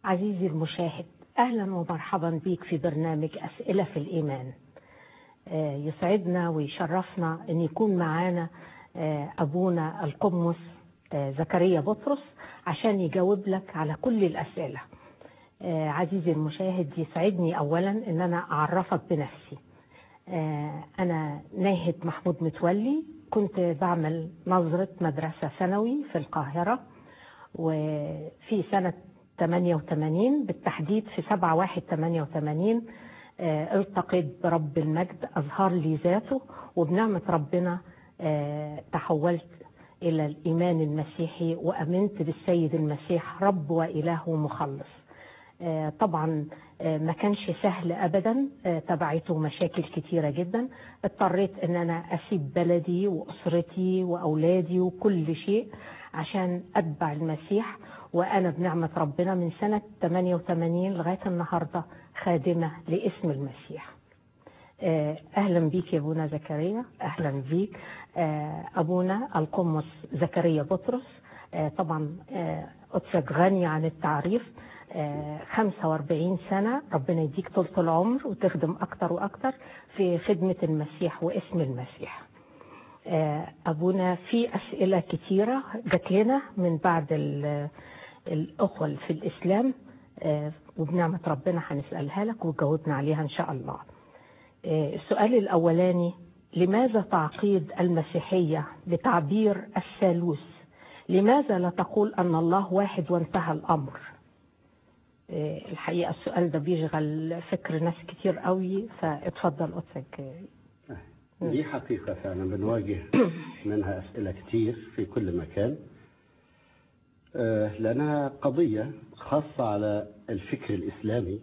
عزيزي المشاهد أهلا ومرحبا بك في برنامج أسئلة في الإيمان آه، يسعدنا ويشرفنا أن يكون معانا آه، أبونا القمص آه، زكريا بطرس عشان يجاوب لك على كل الأسئلة آه، عزيزي المشاهد يسعدني أولا أن أنا أعرفك بنفسي آه، أنا ناهد محمود متولي كنت بعمل نظرة مدرسة ثانوي في القاهرة وفي سنة 88 بالتحديد في 7 1 88 آه، التقيت برب المجد أظهر لي ذاته وبنعمة ربنا آه، تحولت إلى الإيمان المسيحي وأمنت بالسيد المسيح رب وإله ومخلص آه، طبعا آه، ما كانش سهل ابدا آه، تبعته مشاكل كتيره جدا اضطريت ان انا اسيب بلدي واسرتي واولادي وكل شيء عشان اتبع المسيح وانا بنعمه ربنا من سنه 88 لغايه النهارده خادمه لاسم المسيح آه، اهلا بيك يا ابونا زكريا اهلا بيك آه، ابونا القمص زكريا بطرس آه، طبعا آه، قدسك غني عن التعريف آه، 45 سنة ربنا يديك طولة العمر وتخدم أكتر وأكتر في خدمة المسيح واسم المسيح آه، أبونا في أسئلة كتيرة جات لنا من بعد ال- الأخوة في الإسلام آه، وبنعمة ربنا هنسألها لك وجاوبنا عليها إن شاء الله آه، السؤال الأولاني لماذا تعقيد المسيحية بتعبير الثالوث لماذا لا تقول أن الله واحد وانتهى الأمر آه، الحقيقة السؤال ده بيشغل فكر ناس كتير قوي فاتفضل قدسك دي حقيقة فعلا بنواجه منها أسئلة كتير في كل مكان آه، لأنها قضية خاصة على الفكر الإسلامي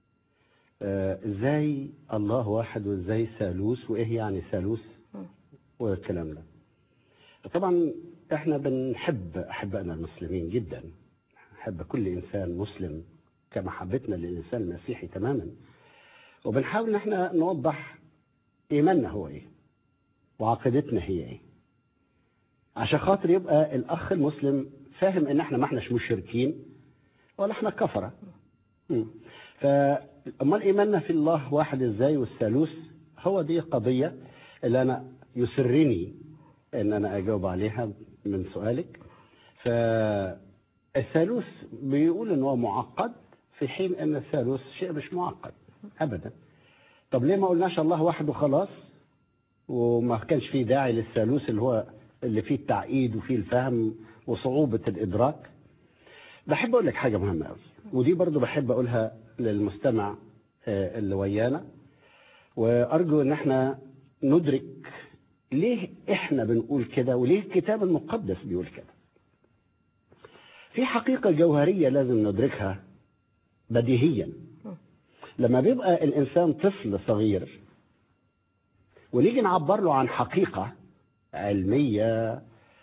آه، إزاي الله واحد وإزاي ثالوث وإيه يعني ثالوث والكلام ده طبعا إحنا بنحب أحبائنا المسلمين جدا نحب كل إنسان مسلم كمحبتنا للإنسان المسيحي تماما وبنحاول إن إحنا نوضح ايماننا هو ايه وعقيدتنا هي ايه عشان خاطر يبقى الاخ المسلم فاهم ان احنا ما احناش مشركين ولا احنا كفره مم. فامال ايماننا في الله واحد ازاي والثالوث هو دي قضيه اللي انا يسرني ان انا اجاوب عليها من سؤالك فالثالوث بيقول ان هو معقد في حين ان الثالوث شيء مش معقد ابدا طب ليه ما قلناش الله واحد وخلاص وما كانش فيه داعي للثالوث اللي هو اللي فيه التعقيد وفيه الفهم وصعوبة الإدراك بحب أقول لك حاجة مهمة قوي ودي برضو بحب أقولها للمستمع آه، اللي ويانا وأرجو إن احنا ندرك ليه احنا بنقول كده وليه الكتاب المقدس بيقول كده في حقيقة جوهرية لازم ندركها بديهيا لما بيبقى الانسان طفل صغير ونيجي نعبر له عن حقيقه علميه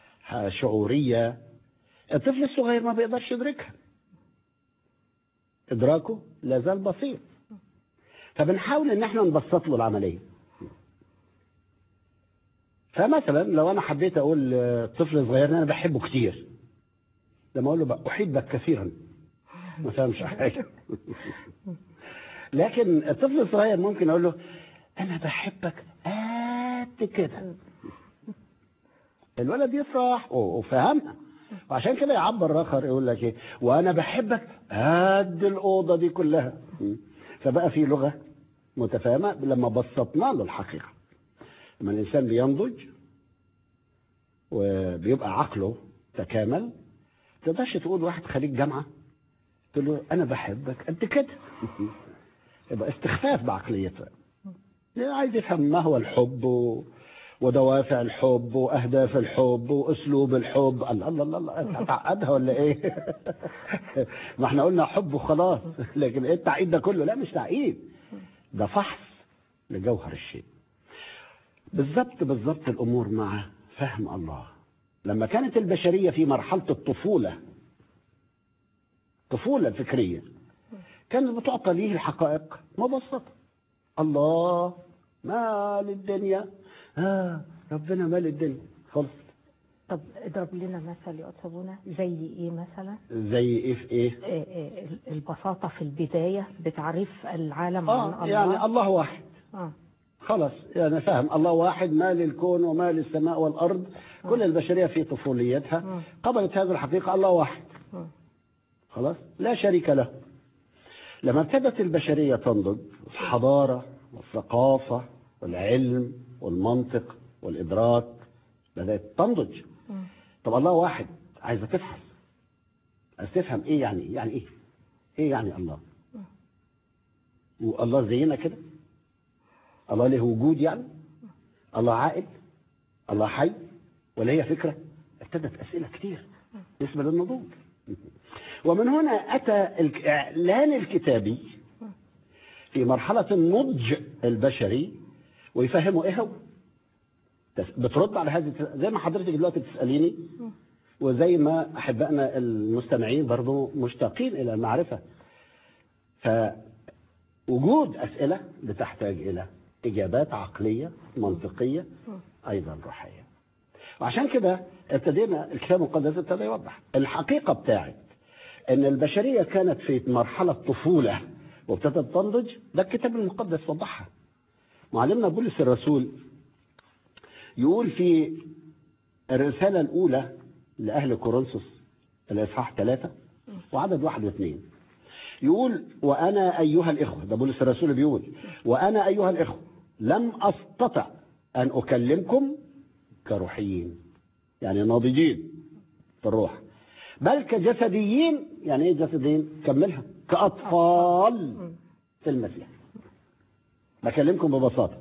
شعوريه الطفل الصغير ما بيقدرش يدركها ادراكه لا زال بسيط فبنحاول ان احنا نبسط له العمليه فمثلا لو انا حبيت اقول طفل صغير انا بحبه كتير لما اقول له بقى احبك كثيرا ما فهمش حاجه لكن الطفل الصغير ممكن اقول له انا بحبك قد كده الولد يفرح وفهمها وعشان كده يعبر اخر يقول لك ايه وانا بحبك قد الاوضه دي كلها فبقى في لغه متفاهمه لما بسطنا له الحقيقه لما الانسان بينضج وبيبقى عقله تكامل تقدرش تقول واحد خريج جامعه تقول له انا بحبك قد كده يبقى استخفاف بعقليته عايز يفهم ما هو الحب و... ودوافع الحب واهداف الحب واسلوب الحب الله الله الله, الله. انت هتعقدها ولا ايه؟ ما احنا قلنا حب وخلاص لكن ايه التعقيد ده كله؟ لا مش تعقيد ده فحص لجوهر الشيء. بالظبط بالظبط الامور مع فهم الله. لما كانت البشريه في مرحله الطفوله طفوله فكريه كانت بتعطى ليه الحقائق مبسطه الله مال الدنيا آه ربنا مال الدنيا خلص طب اضرب لنا مثل يا أستاذ أبونا زي إيه مثلا زي ايه في ايه آه، آه، البساطة في البداية بتعريف العالم اه عن يعني الله الله واحد آه. خلاص يعني فاهم الله واحد ما للكون وما للسماء والارض كل البشريه في طفوليتها مم. قبلت هذه الحقيقه الله واحد مم. خلاص لا شريك له لما ابتدت البشريه تنضج الحضاره والثقافه والعلم والمنطق والادراك بدات تنضج مم. طب الله واحد عايزه تفهم عايز تفهم ايه يعني إيه؟ يعني ايه ايه يعني الله والله زينا كده الله له وجود يعني الله عاقل الله حي ولا هي فكره ابتدت اسئله كتير بالنسبه للنضوج ومن هنا اتى الاعلان الكتابي في مرحله النضج البشري ويفهموا ايه هو تس- بترد على هذه زي ما حضرتك دلوقتي بتساليني وزي ما احبائنا المستمعين برضو مشتاقين الى المعرفه فوجود اسئله بتحتاج الى اجابات عقليه منطقيه ايضا روحيه وعشان كده ابتدينا الكتاب المقدس ابتدى يوضح الحقيقه بتاعت ان البشريه كانت في مرحله طفوله وابتدت تنضج ده الكتاب المقدس وضحها معلمنا بولس الرسول يقول في الرسالة الأولى لأهل كورنثوس الإصحاح ثلاثة وعدد واحد واثنين يقول وأنا أيها الإخوة ده بولس الرسول بيقول وأنا أيها الإخوة لم أستطع أن أكلمكم كروحيين يعني ناضجين في الروح بل كجسديين يعني إيه جسديين كملها كأطفال في المسيح بكلمكم ببساطة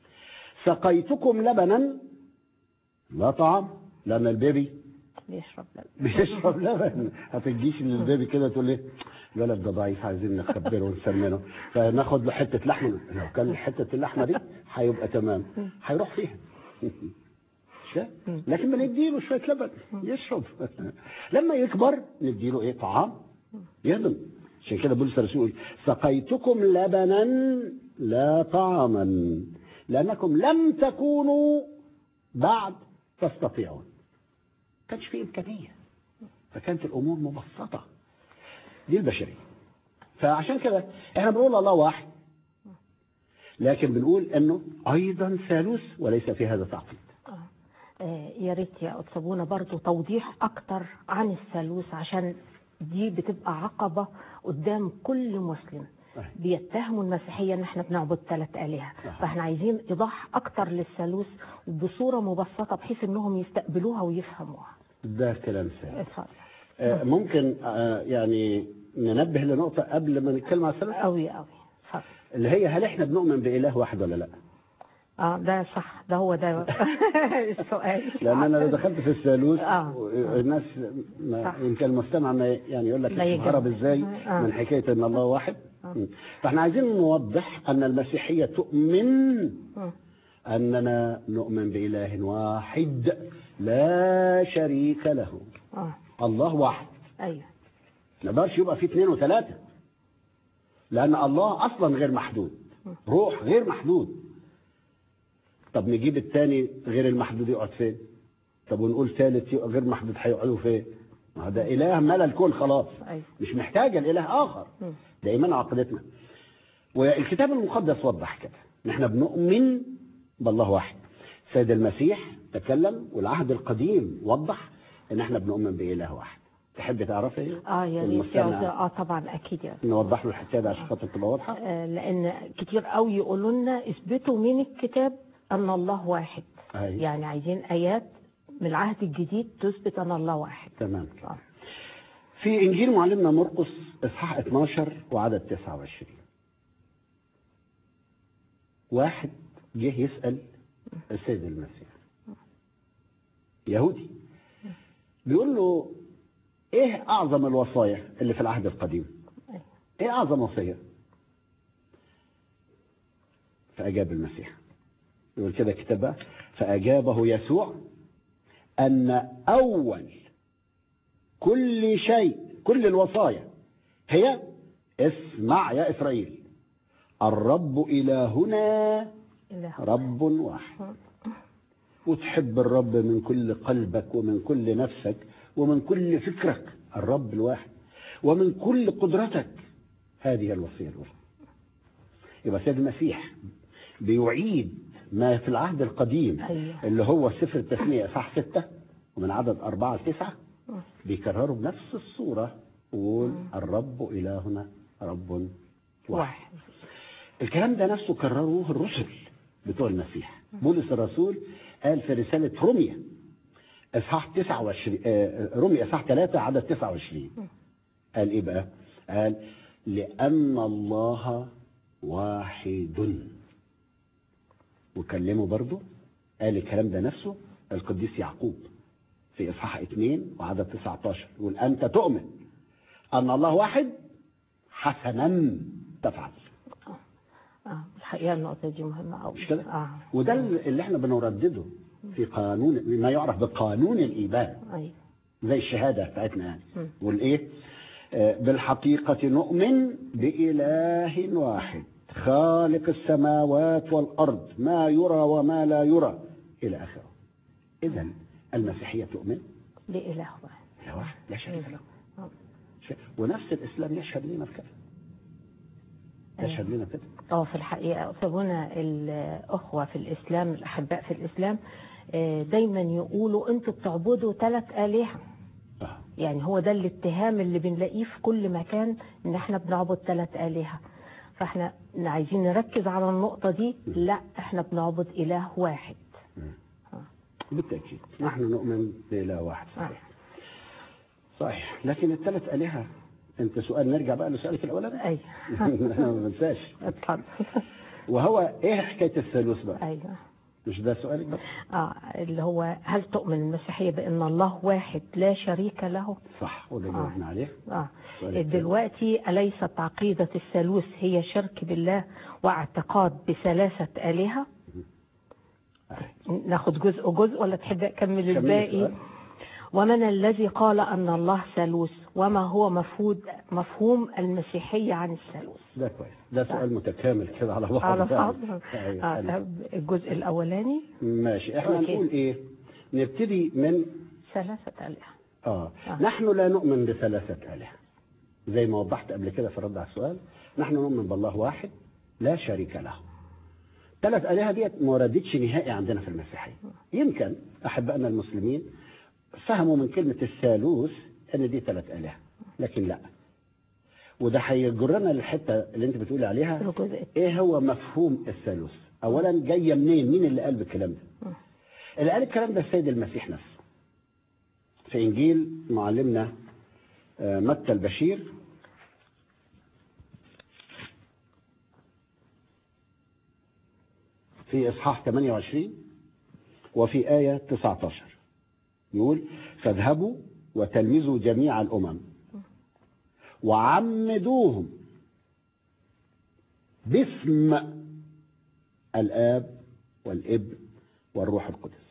سقيتكم لبنا لا طعام لأن البيبي بيشرب لبن بيشرب لبن هتجيش للبيبي كده تقول ليه الولد ده ضعيف عايزين نخبره ونسمنه فناخد له حته لحمه لو كان حته اللحمه دي هيبقى تمام هيروح فيها مش كده؟ لكن بنديله شويه لبن يشرب لما يكبر نديله ايه طعام يهضم عشان كده بولس الرسول يقول سقيتكم لبنا لا طعاما لانكم لم تكونوا بعد تستطيعون كانش في امكانيه فكانت الامور مبسطه دي البشريه فعشان كده احنا بنقول الله واحد لكن بنقول انه ايضا ثالوث وليس في هذا تعقيد آه. آه، يا ريت يا أتسابونا برضو توضيح أكتر عن الثالوث عشان دي بتبقى عقبة قدام كل مسلم صحيح. بيتهموا المسيحية ان احنا بنعبد ثلاث آلهة صحيح. فاحنا عايزين ايضاح اكتر للثالوث بصورة مبسطة بحيث انهم يستقبلوها ويفهموها ده كلام سهل اتفضل آه، ممكن آه، يعني ننبه لنقطه قبل ما نتكلم على الثالوث قوي قوي اتفضل اللي هي هل احنا بنؤمن باله واحد ولا لا؟ اه ده صح ده هو ده السؤال لان انا لو دخلت في الثالوث آه. الناس ما صح. يمكن المستمع ما يعني يقول لك لا يجب. هرب ازاي آه. من حكايه ان الله واحد آه. م. فاحنا عايزين نوضح ان المسيحيه تؤمن مم. اننا نؤمن باله واحد لا شريك له اه الله واحد ايوه ما يقدرش يبقى فيه اثنين وثلاثه لان الله اصلا غير محدود روح غير محدود طب نجيب الثاني غير المحدود يقعد فين طب ونقول ثالث غير محدود هيقعدوا فين ما هو ده اله ملا الكون خلاص ايوه مش محتاجه لاله اخر مم. ده ايمان عقيدتنا والكتاب المقدس وضح كده ان احنا بنؤمن بالله واحد سيد المسيح تكلم والعهد القديم وضح ان احنا بنؤمن باله واحد تحب تعرفي ايه اه يا ريت يا المستمع أستاذ. اه طبعا اكيد يا أستاذ. نوضح له الحته دي عشان خاطر تبقى واضحه آه، لان كتير قوي يقولوا لنا اثبتوا من الكتاب ان الله واحد أيوة. يعني عايزين ايات من العهد الجديد تثبت ان الله واحد تمام كده. آه. في انجيل معلمنا مرقس اصحاح 12 وعدد 29 واحد جه يسال السيد المسيح يهودي بيقول له ايه اعظم الوصايا اللي في العهد القديم أيوة. ايه اعظم وصيه فاجاب المسيح يقول كده الكتاب بقى فاجابه يسوع ان اول كل شيء كل الوصايا هي اسمع يا اسرائيل الرب الهنا إله رب واحد وتحب الرب من كل قلبك ومن كل نفسك ومن كل فكرك الرب الواحد ومن كل قدرتك هذه الوصية الأولى يبقى سيد المسيح بيعيد ما في العهد القديم أيوة. اللي هو سفر التثنية صح ستة ومن عدد أربعة لتسعة بيكرروا بنفس الصورة ويقول الرب إلهنا رب واحد واحد الكلام ده نفسه كرروه الرسل بتوع المسيح بولس الرسول قال في رسالة روميا اصحاح 29 آه، روميا اصحاح 3 عدد 29 قال ايه بقى؟ قال لأن الله واحد وكلمه برضه قال الكلام ده نفسه القديس يعقوب في اصحاح 2 وعدد 19 يقول انت تؤمن ان الله واحد حسنا تفعل اه الحقيقه النقطه دي مهمه قوي مش كده؟ اه وده اللي احنا بنردده في قانون ما يعرف بقانون الايمان ايوه زي الشهاده بتاعتنا يعني مم. والايه؟ آه، بالحقيقه نؤمن باله واحد خالق السماوات والارض ما يرى وما لا يرى الى اخره. اذا المسيحيه تؤمن لإله واحد إله واحد لا شريك له آه. ش- ونفس الاسلام يشهد لنا بكده يشهد لنا بكده اه في الحقيقة أستاذنا الأخوة في الإسلام الأحباء في الإسلام آه، دايما يقولوا أنتوا بتعبدوا ثلاث آلهة آه. يعني هو ده الاتهام اللي بنلاقيه في كل مكان إن إحنا بنعبد ثلاث آلهة فإحنا عايزين نركز على النقطة دي لا إحنا بنعبد إله واحد بالتاكيد نحن نؤمن باله واحد آه. صحيح صحيح لكن الثلاث الهه انت سؤال نرجع بقى لسؤالك الاولاني أيوه ما بنساش اتفضل وهو ايه حكايه الثالوث بقى أيوه مش ده سؤالك بقى اه اللي هو هل تؤمن المسيحية بأن الله واحد لا شريك له؟ صح وده آه. جاوبنا عليه اه سؤال التاني. دلوقتي أليست عقيدة الثالوث هي شرك بالله واعتقاد بثلاثة آلهة؟ آه. ناخد جزء جزء ولا تحب أكمل كملي الباقي؟ السؤال. ومن الذي قال أن الله ثالوث وما هو مفهوم مفهوم المسيحية عن الثالوث؟ ده كويس ده سؤال متكامل كده على بعض على فعلا. بعض أيوة، آه، حلو. طب الجزء الأولاني ماشي احنا أوكي. نقول ايه نبتدي من ثلاثة آلهة آه. آه. نحن لا نؤمن بثلاثة آلهة زي ما وضحت قبل كده في الرد على السؤال نحن نؤمن بالله واحد لا شريك له ثلاث آلهة ديت ما وردتش نهائي عندنا في المسيحية يمكن أحبائنا المسلمين فهموا من كلمة الثالوث أن دي ثلاث آلهة لكن لا وده هيجرنا للحتة اللي أنت بتقولي عليها الجزء إيه هو مفهوم الثالوث أولا جاية منين مين اللي قال بالكلام ده اللي قال الكلام ده السيد المسيح نفسه في إنجيل معلمنا آه، متى البشير في إصحاح 28 وفي آية 19 يقول فاذهبوا وتلمذوا جميع الأمم وعمدوهم باسم الآب والابن والروح القدس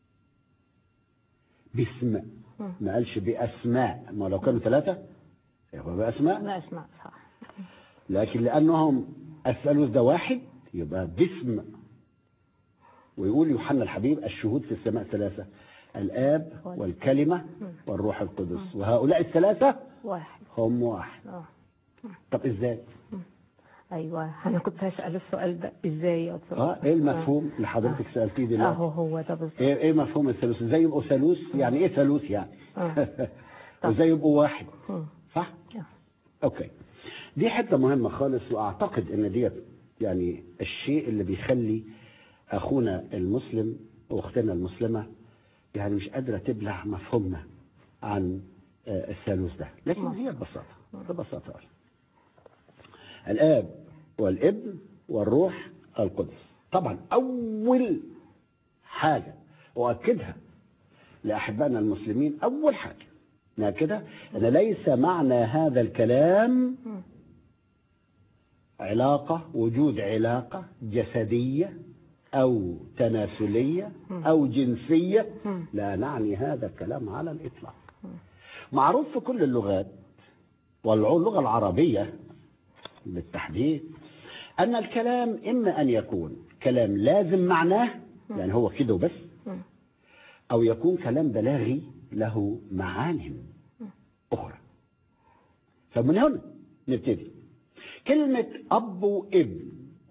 باسم ما قالش بأسماء ما لو كانوا ثلاثة يبقى بأسماء لا اسمع صح لكن لأنهم الثالوث ده واحد يبقى باسم ويقول يوحنا الحبيب الشهود في السماء ثلاثة الآب والكلمة والروح القدس وهؤلاء الثلاثة واحد هم واحد اه طب ازاي؟ ايوه انا كنت هسال السؤال ده ازاي يا دكتور؟ اه ايه المفهوم اللي حضرتك سألتيه دلوقتي؟ اهو هو ده بالظبط ايه ايه مفهوم الثالوث؟ ازاي يبقوا ثالوث؟ يعني ايه ثالوث يعني؟ آه. طب. وازاي يبقوا واحد؟ مم. صح؟ آه. اوكي دي حته مهمه خالص واعتقد ان ديت يعني الشيء اللي بيخلي اخونا المسلم واختنا المسلمه يعني مش قادره تبلع مفهومنا عن آه، الثالوث ده لكن هي ببساطه ببساطه أوي. الاب والابن والروح القدس طبعا اول حاجه اؤكدها لاحبائنا المسلمين اول حاجه ناكدها ان ليس معنى هذا الكلام علاقه وجود علاقه جسديه او تناسليه او جنسيه لا نعني هذا الكلام على الاطلاق معروف في كل اللغات واللغه العربيه بالتحديد ان الكلام اما ان يكون كلام لازم معناه يعني هو كده وبس أو يكون كلام بلاغي له معان أخرى فمن هنا نبتدي كلمة أب وابن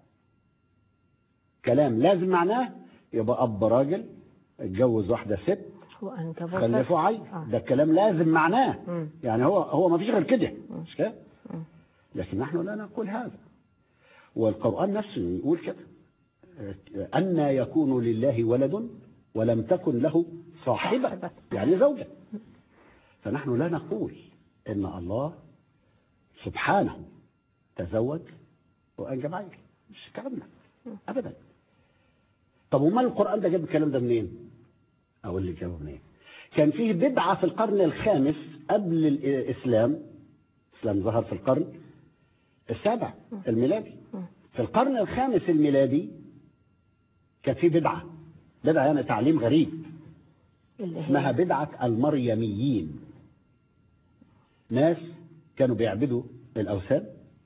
كلام لازم معناه يبقى أب راجل اتجوز واحدة ست وأنت خلفوا عيل آه. ده الكلام لازم معناه مم. يعني هو هو ما فيش غير كده مم. مش كده مم. لكن نحن لا نقول هذا والقرآن نفسه يقول كده أن يكون لله ولد ولم تكن له صاحبة صاحبة. يعني زوجة فنحن لا نقول إن الله سبحانه تزوج وأنجب عيل مش كلامنا أبدا طب وما القرآن ده جاب الكلام ده منين؟ أقول لك جابه منين؟ كان فيه بدعة في القرن الخامس قبل الإسلام الإسلام ظهر في القرن السابع الميلادي في القرن الخامس الميلادي كانت في بدعة بدعة يعني تعليم غريب اللي هي اسمها بدعة المريميين ناس كانوا بيعبدوا الأوثان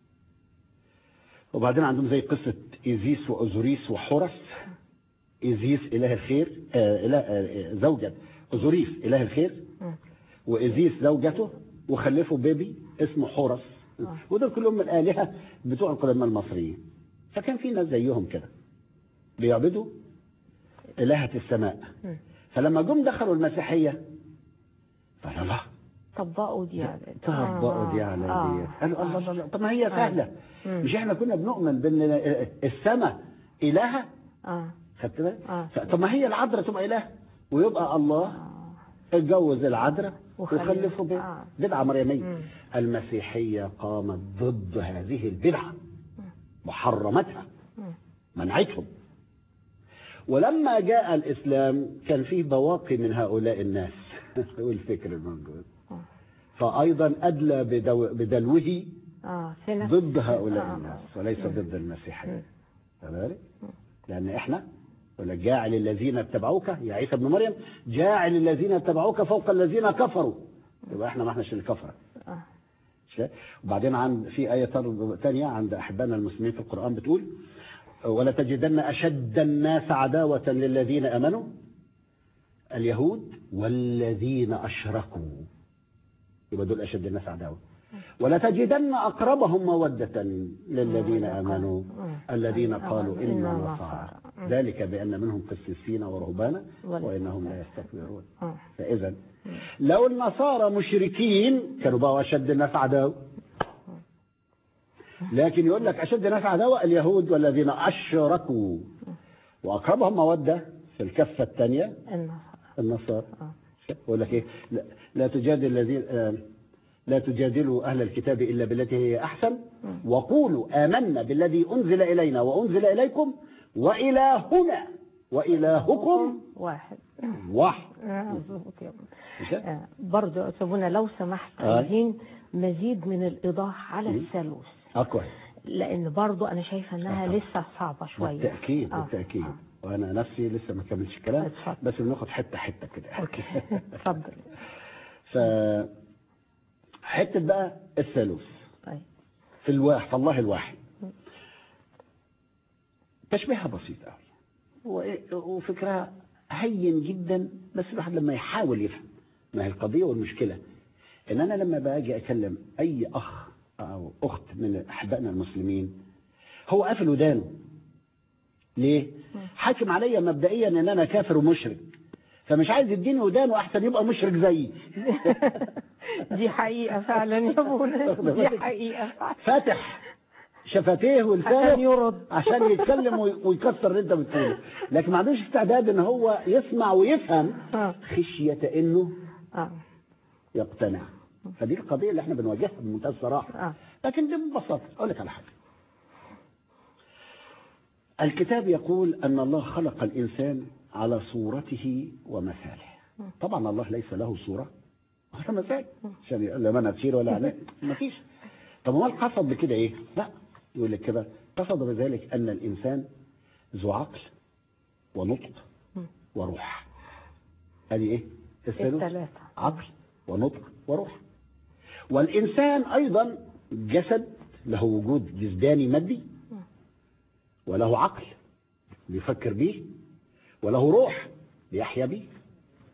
وبعدين عندهم زي قصة إيزيس وأوزوريس وحورس إيزيس إله الخير آه إله آه زوجة أوزوريس إله الخير مم. وإيزيس زوجته وخلفوا بيبي اسمه حورس آه. ودول كلهم من الآلهة بتوع القدماء المصريين فكان في ناس زيهم كده بيعبدوا إلهة السماء مم. فلما جم دخلوا المسيحية قال الله طبقوا دي على طبقوا دي على آه. دي قالوا الله الله الله طب ما هي سهلة مم. مش احنا كنا بنؤمن بان السماء إلهة اه خدت بالك آه. ف- طب ما هي العذراء تبقى إله ويبقى الله آه. اتجوز العذراء وخلف. وخلفوا بيت آه. بدعة مريمية مم. المسيحية قامت ضد هذه البدعة وحرمتها مم. منعتهم ولما جاء الإسلام كان فيه بواقي من هؤلاء الناس والفكر الموجود آه. فأيضا أدلى بدو بدلوه اه في نفس ضد هؤلاء آه. الناس وليس مم. ضد المسيحية مم. كذلك لأن إحنا ولا جاعل الذين اتبعوك يا عيسى ابن مريم جاعل الذين اتبعوك فوق الذين كفروا يبقى إحنا ما إحناش اللي كفرة آه. مش كده؟ وبعدين عن في آية ثانية عند أحبائنا المسلمين في القرآن بتقول ولا تجدن أشد الناس عداوة للذين آمنوا اليهود والذين أشركوا يبقى دول أشد الناس عداوة ولا تجدن أقربهم مودة للذين آمنوا الذين قالوا إنا نصارى ذلك بأن منهم قسيسين ورهبانا وإنهم لا يستكبرون آه. فإذا لو النصارى مشركين كانوا بقوا أشد الناس عداوة لكن يقول لك أشد الناس عداوة اليهود والذين أشركوا وأقربهم مودة في الكفة الثانية النصارى النصارى آه. يقول لك إيه لا, لا تجادل الذين آه، لا تجادلوا أهل الكتاب إلا بالتي هي أحسن وقولوا آمنا بالذي أنزل إلينا وأنزل إليكم وإلهنا وإلهكم واحد واحد آه، مظبوط يا ابني. مش كده؟ آه، برضو أستاذنا لو سمحت آه. عايزين مزيد من الإيضاح على الثالوث اه كويس لأن برضو أنا شايفة إنها آه. لسه صعبة شوية بالتأكيد آه. بالتأكيد آه. وأنا نفسي لسه ما كملتش الكلام اتفضل. بس بناخد حتة حتة كده أوكي اتفضل ف حتة بقى الثالوث طيب في الواحد في الله الواحد تشبيهها بسيط قوي وفكرها هين جدا بس الواحد لما يحاول يفهم ما هي القضية والمشكلة ان انا لما باجي اكلم اي اخ او اخت من احبائنا المسلمين هو قافل ودانه ليه؟ حاكم عليا مبدئيا ان انا كافر ومشرك فمش عايز يديني ودانه احسن يبقى مشرك زيي دي حقيقة فعلا يا ابونا دي حقيقة فاتح شفتيه عشان ولسانه يرد عشان يتكلم وي- ويكسر اللي انت بتقوله لكن ما عندوش استعداد ان هو يسمع ويفهم آه. خشية انه اه يقتنع فدي القضية اللي احنا بنواجهها بمنتهى الصراحة اه لكن دي ببساطة أقول لك على حاجة الكتاب يقول أن الله خلق الإنسان على صورته ومثاله طبعا الله ليس له صورة ولا مثال عشان يقول لا منى تشير ولا عينيه ما فيش طب ما القصد بكده ايه لا يقول لك كده قصد بذلك أن الإنسان ذو عقل ونطق وروح هذه ايه الثالوث الثلاثة عقل ونطق وروح والإنسان أيضا جسد له وجود جسداني مادي وله عقل بيفكر به وله روح بيحيا به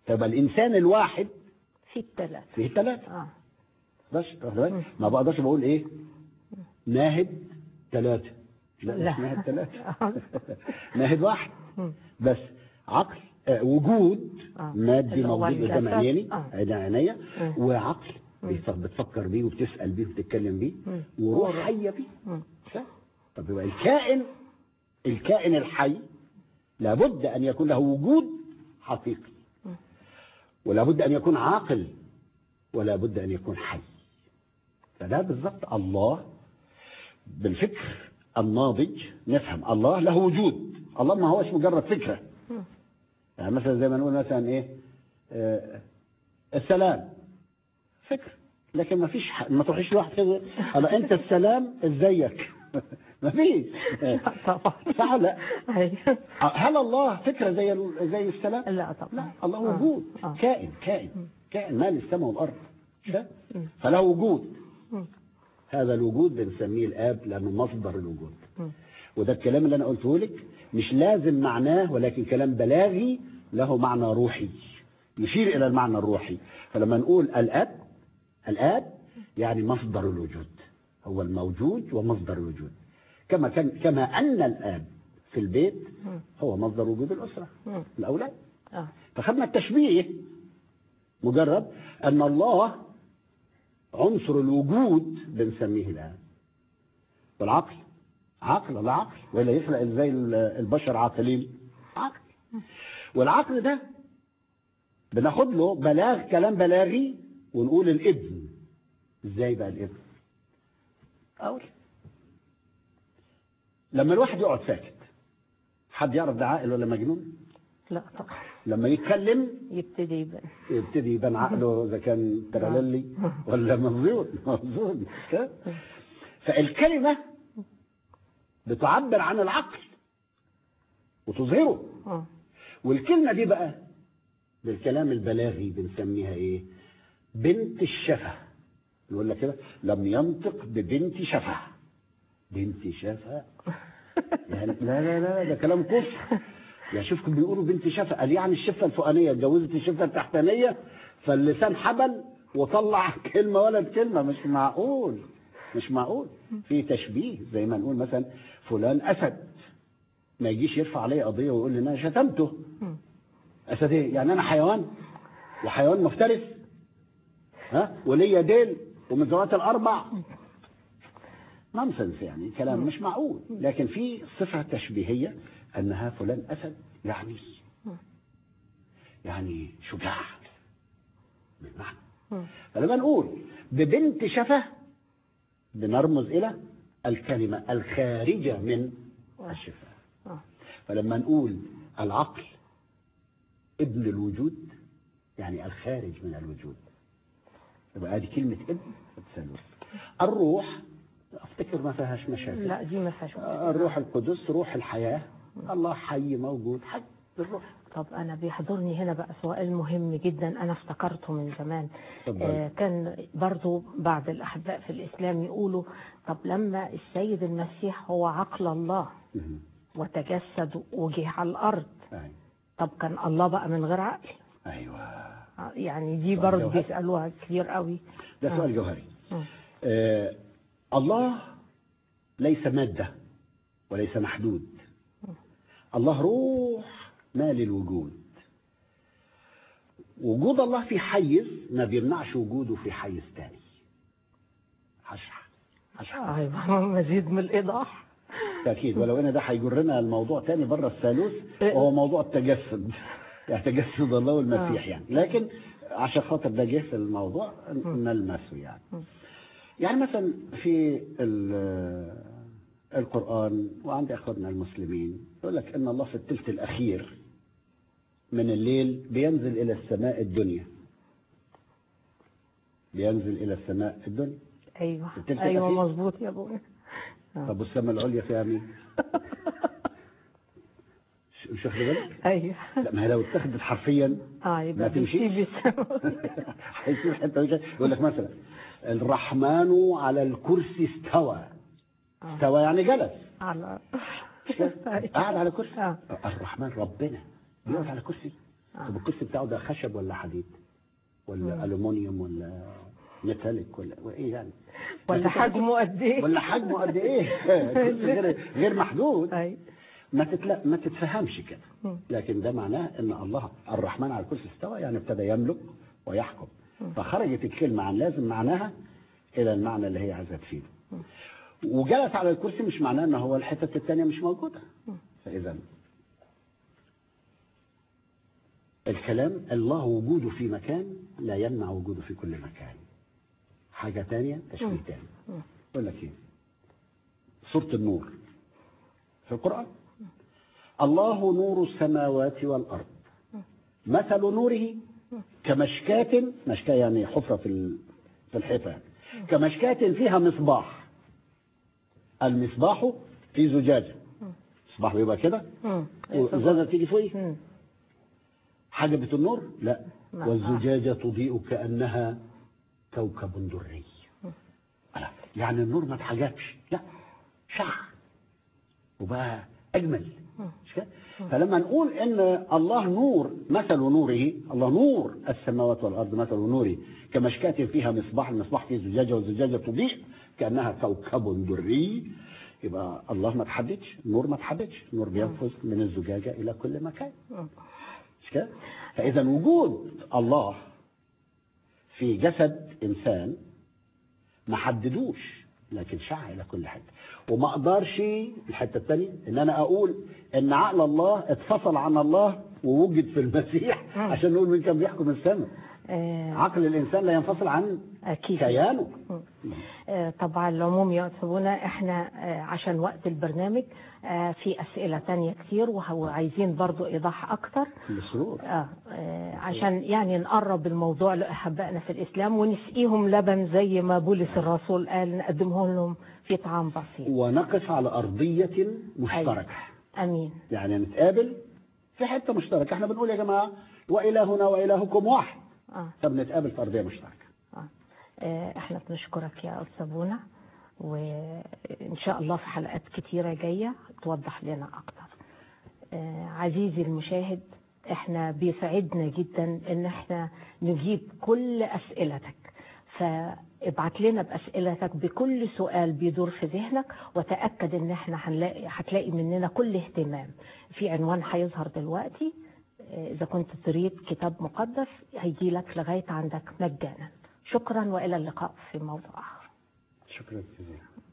تبقى الانسان الواحد في الثلاث فيه ثلاثه اه بس واخد بالك؟ ما بقدرش بقول ايه ناهد ثلاثه لا, لا. مش ناهد ثلاثه آه. ناهد واحد مم. بس عقل آه وجود آه. مادي اللي هو موجود قدام الجسد. عيني آه. عين عينيا مم. وعقل بيف- بتفكر بيه وبتسال بيه وبتتكلم بيه مم. وروح وروح. حيه بيه مم. صح؟ طب يبقى الكائن الكائن الحي لابد ان يكون له وجود حقيقي مم. ولابد ان يكون عاقل ولا بد ان يكون حي فده بالضبط الله بالفكر الناضج نفهم الله له وجود الله ما هوش مجرد فكره مم. يعني مثلا زي ما نقول مثلا ايه آه السلام فكر لكن ما فيش ح- ما تروحيش لواحد كده قال انت السلام ازيك ما فيش لا طبعا صح ولا لا؟ أيوة. هل الله فكره زي ال- زي السلام؟ لا طبعا لا الله آه. وجود آه. كائن كائن كائن مال السماء والارض مش كده؟ مم. فله وجود مم. هذا الوجود بنسميه الاب لانه مصدر الوجود مم. وده الكلام اللي انا قلته لك مش لازم معناه ولكن كلام بلاغي له معنى روحي يشير الى المعنى الروحي فلما نقول الاب الاب يعني مصدر الوجود هو الموجود ومصدر الوجود كما كان كما ان الاب في البيت مم. هو مصدر وجود الاسره مم. الاولاد آه. فخدنا التشبيه مجرد ان الله عنصر الوجود بنسميه الان والعقل عقل ولا عقل ولا يخلق ازاي البشر عاقلين عقل والعقل ده بناخد له بلاغ كلام بلاغي ونقول الابن ازاي بقى الابن اقول لما الواحد يقعد ساكت حد يعرف ده عاقل ولا مجنون لا طبعا لما يتكلم يبتدي يبان يبتدي يبان عقله اذا كان ترللي ولا مظلوم مظلوم كده؟ فالكلمه بتعبر عن العقل وتظهره آه. والكلمه دي بقى بالكلام البلاغي بنسميها ايه بنت الشفه نقول لك كده لم ينطق ببنت شفه بنت شفه يعني لا لا لا ده كلام كفر يا شوفكم بيقولوا بنت شفه قال يعني الشفه الفوقانيه اتجوزت الشفه التحتانيه فاللسان حبل وطلع كلمه ولد كلمه مش معقول مش معقول في تشبيه زي ما نقول مثلا فلان اسد ما يجيش يرفع عليه قضيه ويقول لي انا شتمته مم. اسد ايه يعني انا حيوان وحيوان مفترس ها وليا ديل ومن ذوات الاربع نونسنس يعني كلام مش معقول لكن في صفه تشبيهيه انها فلان اسد يعني يعني شجاع بالمعنى مم. فلما نقول ببنت شفه بنرمز الى الكلمه الخارجه من الشفاه آه. فلما نقول العقل ابن الوجود يعني الخارج من الوجود يبقى هذه كلمة ابن في الثالوث الروح افتكر ما فيهاش مشاكل لا دي ما فيهاش آه، الروح القدس روح الحياة الله حي موجود حي الروح طب انا بيحضرني هنا بقى سؤال مهم جدا انا افتكرته من زمان اتفضل. آه كان برضو بعض الاحباء في الاسلام يقولوا طب لما السيد المسيح هو عقل الله مهم. وتجسد وجه على الارض أيوة. طب كان الله بقى من غير عقل ايوه آه، يعني دي سؤال برضو جوهري. بيسالوها كتير قوي ده سؤال جوهري مم. آه الله ليس مادة وليس محدود الله روح مال الوجود وجود الله في حيز ما بيمنعش وجوده في حيز تاني هشرح هشرح ايوه مزيد من الايضاح تأكيد ولو ان ده هيجرنا الموضوع تاني بره الثالوث إيه. وهو موضوع التجسد يعني تجسد الله والمسيح آه. يعني لكن عشان خاطر ده جه في الموضوع نلمسه يعني مم. يعني مثلا في ال- القرآن وعند إخواننا المسلمين يقول لك إن الله في الثلث الأخير من الليل بينزل إلى السماء الدنيا بينزل إلى السماء الدنيا ايوه التلت ايوه الأخير. مظبوط يا ابويا آه. طب والسماء العليا فيها مين؟ ش- مش واخد بالك؟ ايوه لا ما هي لو اتخذت حرفيا اه يبقى ما تمشيش. بيسيب السماء. هيصير حته مش يقول لك مثلا الرحمن على الكرسي استوى آه. استوى يعني جلس على قاعد على كرسي آه. الرحمن ربنا بيقعد على كرسي طب الكرسي بتاعه ده خشب ولا حديد ولا مم. الومنيوم ولا ميتاليك ولا وايه يعني ولا ما تتلقش- حجمه قد ايه ولا حجمه قد ايه كرسي غير غير محدود أي. ما تتلا ما تتفهمش كده مم. لكن ده معناه ان الله الرحمن على الكرسي استوى يعني ابتدى يملك ويحكم فخرجت الكلمه عن لازم معناها الى المعنى اللي هي عايزه تفيده وجلس على الكرسي مش معناه ان هو الحتة الثانيه مش موجوده فاذا الكلام الله وجوده في مكان لا يمنع وجوده في كل مكان حاجه ثانيه تشبيه ثاني يقول لك ايه سوره النور في القرآن الله نور السماوات والأرض مثل نوره كمشكاة مشكاة يعني حفرة في ال- في الحيطة يعني. كمشكاة فيها مصباح المصباح في زجاجة مصباح بيبقى كده مم. والزجاجة تيجي فوقيه مم. حجبة النور لا لا. والزجاجة تضيء كأنها كوكب دري ألا، يعني النور ما اتحجبش لا شع وبقى أجمل مش كده؟ فلما نقول ان الله نور مثل نوره الله نور السماوات والارض مثل نوره كمشكاة فيها مصباح المصباح فيه زجاجه والزجاجه تضيء كانها كوكب دري يبقى الله ما تحددش النور ما تحددش النور بينفذ من الزجاجه الى كل مكان مش كده؟ فاذا وجود الله في جسد انسان ما حددوش لكن شع الى كل حته وما اقدرش الحته الثانيه ان انا اقول ان عقل الله اتفصل عن الله ووجد في المسيح عشان نقول مين كان بيحكم السماء آه، عقل الانسان لا ينفصل عن أكيد كيانه آه، طبعا العموم يعتبرنا احنا آه، عشان وقت البرنامج آه، في أسئلة تانية كتير وعايزين برضو إيضاح أكتر بسرور آه آه، عشان يعني نقرب الموضوع لأحبائنا في الإسلام ونسقيهم لبن زي ما بولس الرسول قال نقدمه لهم في طعام بسيط ونقف على ارضيه مشتركه أمين يعني نتقابل في حته مشتركه احنا بنقول يا جماعه والهنا والهكم واحد آه. طب نتقابل في ارضيه مشتركه آه. آه، احنا بنشكرك يا أستاذ بونا وإن شاء الله في حلقات كتيرة جاية توضح لنا أكتر آه، عزيزي المشاهد احنا بيسعدنا جدا ان احنا نجيب كل اسئلتك فابعت لنا باسئلتك بكل سؤال بيدور في ذهنك وتاكد ان احنا هنلاقي هتلاقي مننا كل اهتمام في عنوان هيظهر دلوقتي آه، اذا كنت تريد كتاب مقدس هيجي لك لغايه عندك مجانا شكرا والى اللقاء في موضوع اخر شكرا جزيلا